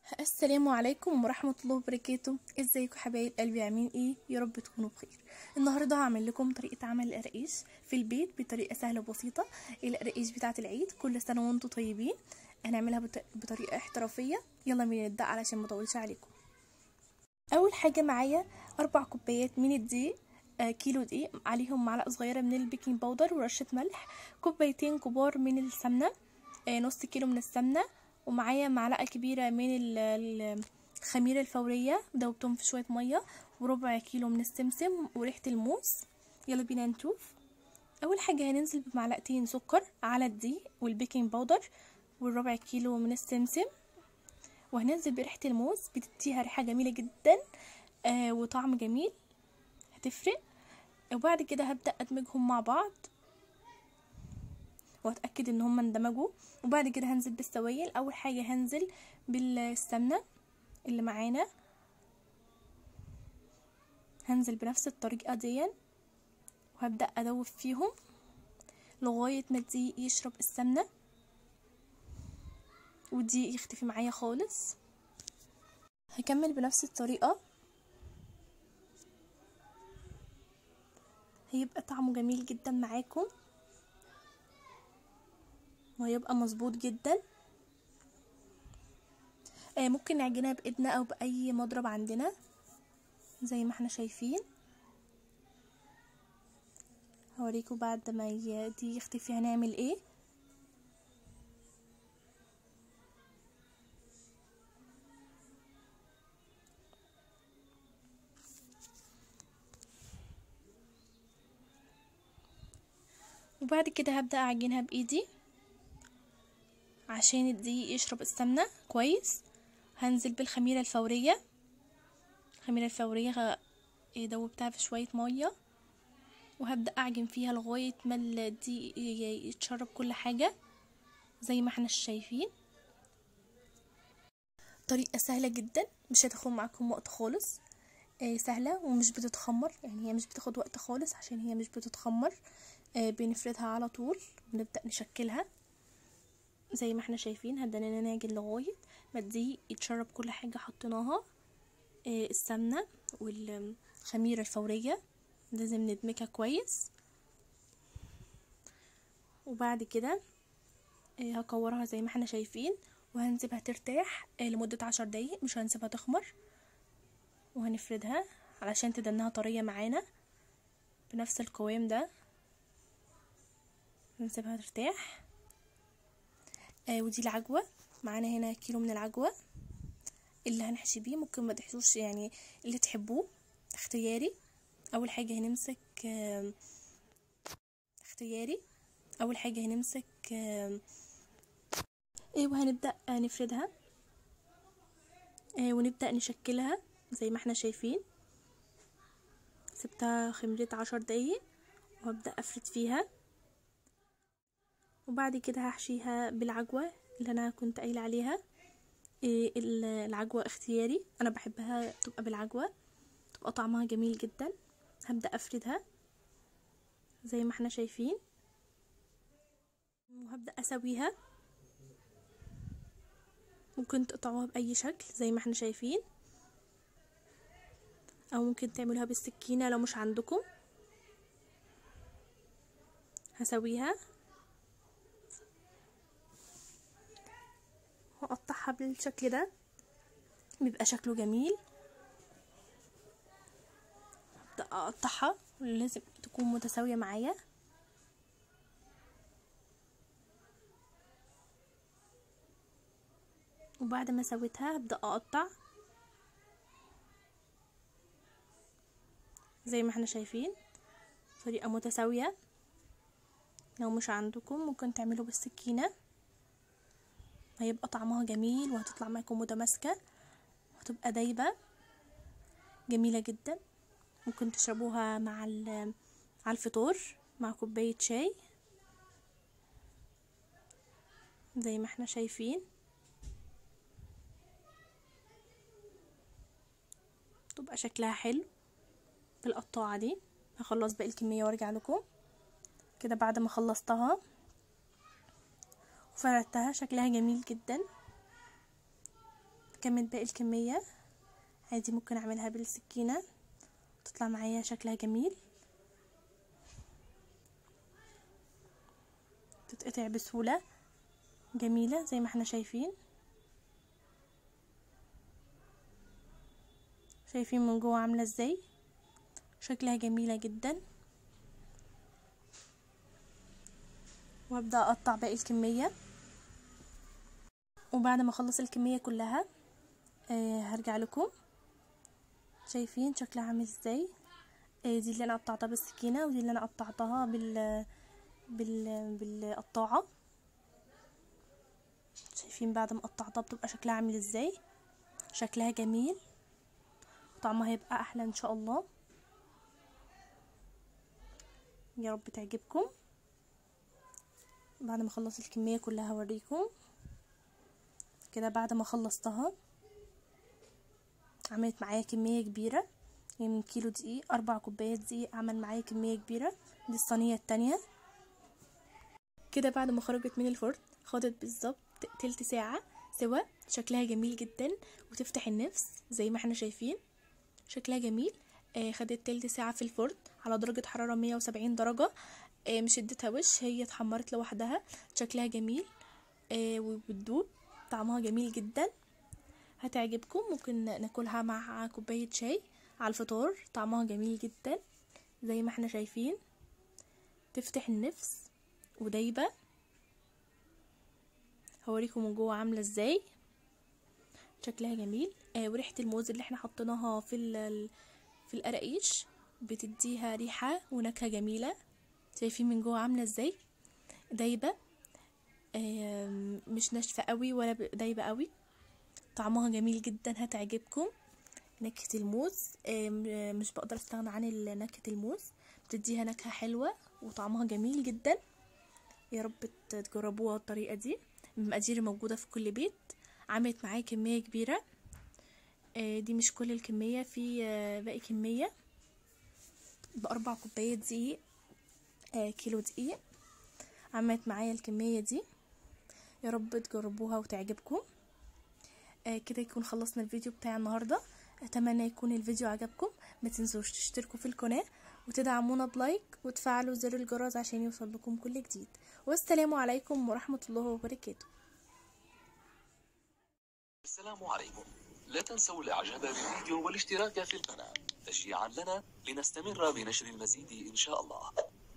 السلام عليكم ورحمة الله وبركاته ازيكم حبايب قلبي عاملين ايه يا رب تكونوا بخير النهاردة هعمل لكم طريقة عمل القراقيش في البيت بطريقة سهلة وبسيطة القراقيش بتاعة العيد كل سنة وانتم طيبين هنعملها بط- بطريقة احترافية يلا بينا نبدأ علشان ما اطولش عليكم اول حاجة معايا اربع كوبايات من الدقيق آه، كيلو دقيق عليهم معلقة صغيرة من البيكنج باودر ورشة ملح كوبايتين كبار من السمنة آه، نص كيلو من السمنة ومعايا معلقة كبيرة من ال- ال- الخميرة الفورية دوبتهم في شوية مية وربع كيلو من السمسم وريحة الموز يلا بينا نشوف أول حاجة هننزل بمعلقتين سكر على الدقيق والبيكنج باودر والربع كيلو من السمسم وهننزل بريحة الموز بتديها ريحة جميلة جدا آه وطعم جميل هتفرق وبعد كده هبدأ أدمجهم مع بعض واتاكد ان هما اندمجوا وبعد كده هنزل بالسوائل اول حاجه هنزل بالسمنه اللي معانا هنزل بنفس الطريقه دي وهبدا ادوب فيهم لغايه ما الدقيق يشرب السمنه والدقيق يختفي معايا خالص هكمل بنفس الطريقه هيبقى طعمه جميل جدا معاكم وهيبقى مظبوط جدا آه ممكن نعجنها بايدنا او باي مضرب عندنا زي ما احنا شايفين هوريكم بعد ما ي- دي يختفي هنعمل ايه وبعد كده هبدأ اعجنها بايدي عشان الدقيق يشرب السمنة كويس هنزل بالخميرة الفورية الخميرة الفورية دوبتها في شوية مية وهبدأ أعجن فيها لغاية ما الدقيق يتشرب كل حاجة زي ما احنا شايفين طريقة سهلة جدا مش هتاخد معاكم وقت خالص آه سهلة ومش بتتخمر يعني هي مش بتاخد وقت خالص عشان هي مش بتتخمر آه بنفردها على طول ونبدأ نشكلها زي ما احنا شايفين هبدأنا نعجن لغاية ما الدقيق يتشرب كل حاجة حطيناها اه السمنة والخميرة الفورية لازم ندمجها كويس وبعد كده اه هكورها زي ما احنا شايفين وهنسيبها ترتاح اه لمدة عشر دقايق مش هنسيبها تخمر وهنفردها علشان تدنها طرية معانا بنفس القوام ده هنسيبها ترتاح آه ودي العجوة معانا هنا كيلو من العجوة اللي هنحشي بيه ممكن ما تحشوش يعني اللي تحبوه اختياري اول حاجة هنمسك آه اختياري اول حاجة هنمسك آه ايه وهنبدأ نفردها آه ونبدأ نشكلها زي ما احنا شايفين سبتها خمرت عشر دقايق وهبدأ افرد فيها وبعد كده هحشيها بالعجوة اللي انا كنت قايله عليها إيه العجوة اختياري انا بحبها تبقى بالعجوة تبقى طعمها جميل جدا هبدأ افردها زي ما احنا شايفين وهبدأ اسويها ممكن تقطعوها بأي شكل زي ما احنا شايفين او ممكن تعملوها بالسكينة لو مش عندكم هسويها واقطعها بالشكل ده بيبقى شكله جميل ابدا اقطعها لازم تكون متساويه معايا وبعد ما سويتها هبدا اقطع زي ما احنا شايفين طريقه متساويه لو مش عندكم ممكن تعملوا بالسكينه هيبقى طعمها جميل وهتطلع معاكم متماسكة وهتبقى دايبة جميلة جدا ممكن تشربوها مع على الفطور مع كوباية شاي زي ما احنا شايفين تبقى شكلها حلو بالقطاعة دي هخلص باقي الكمية وارجع لكم كده بعد ما خلصتها وفردتها شكلها جميل جدا كمل باقي الكمية عادي ممكن اعملها بالسكينة تطلع معايا شكلها جميل تتقطع بسهولة جميلة زي ما احنا شايفين شايفين من جوه عاملة ازاي شكلها جميلة جدا وابدأ اقطع باقي الكمية وبعد ما اخلص الكمية كلها آه هرجع لكم شايفين شكلها عامل ازاي آه دي اللي انا قطعتها بالسكينة ودي اللي انا قطعتها بال بال بالقطاعة شايفين بعد ما قطعتها بتبقى شكلها عامل ازاي شكلها جميل طعمها هيبقى احلى ان شاء الله يا رب تعجبكم بعد ما اخلص الكمية كلها هوريكم كده بعد ما خلصتها عملت معايا كمية كبيرة يعني من كيلو دقيق اربع كوبايات دقيق عمل معايا كمية كبيرة دي الصينية التانية كده بعد ما خرجت من الفرن خدت بالظبط تلت ساعة سوا شكلها جميل جدا وتفتح النفس زي ما احنا شايفين شكلها جميل آه خدت تلت ساعة في الفرن على درجة حرارة مية وسبعين درجة آه مش اديتها وش هي اتحمرت لوحدها شكلها جميل آه وبتدوب طعمها جميل جدا هتعجبكم ممكن ناكلها مع كوباية شاي على الفطار طعمها جميل جدا زي ما احنا شايفين تفتح النفس ودايبة هوريكم من جوه عاملة ازاي شكلها جميل آه وريحة الموز اللي احنا حطيناها في في القراقيش بتديها ريحة ونكهة جميلة شايفين من جوه عاملة ازاي دايبة آه مش ناشفة قوي ولا دايبة قوي طعمها جميل جدا هتعجبكم نكهة الموز آه مش بقدر استغنى عن نكهة الموز بتديها نكهة حلوة وطعمها جميل جدا يا رب تجربوها الطريقة دي المقادير موجودة في كل بيت عملت معايا كمية كبيرة آه دي مش كل الكمية في آه باقي كمية بأربع كوبايات دقيق آه كيلو دقيق عملت معايا الكمية دي يا رب تجربوها وتعجبكم كده يكون خلصنا الفيديو بتاع النهاردة اتمنى يكون الفيديو عجبكم ما تنسوش تشتركوا في القناة وتدعمونا بلايك وتفعلوا زر الجرس عشان يوصل لكم كل جديد والسلام عليكم ورحمة الله وبركاته السلام عليكم لا تنسوا الاعجاب بالفيديو والاشتراك في القناة تشجيعا لنا لنستمر بنشر المزيد ان شاء الله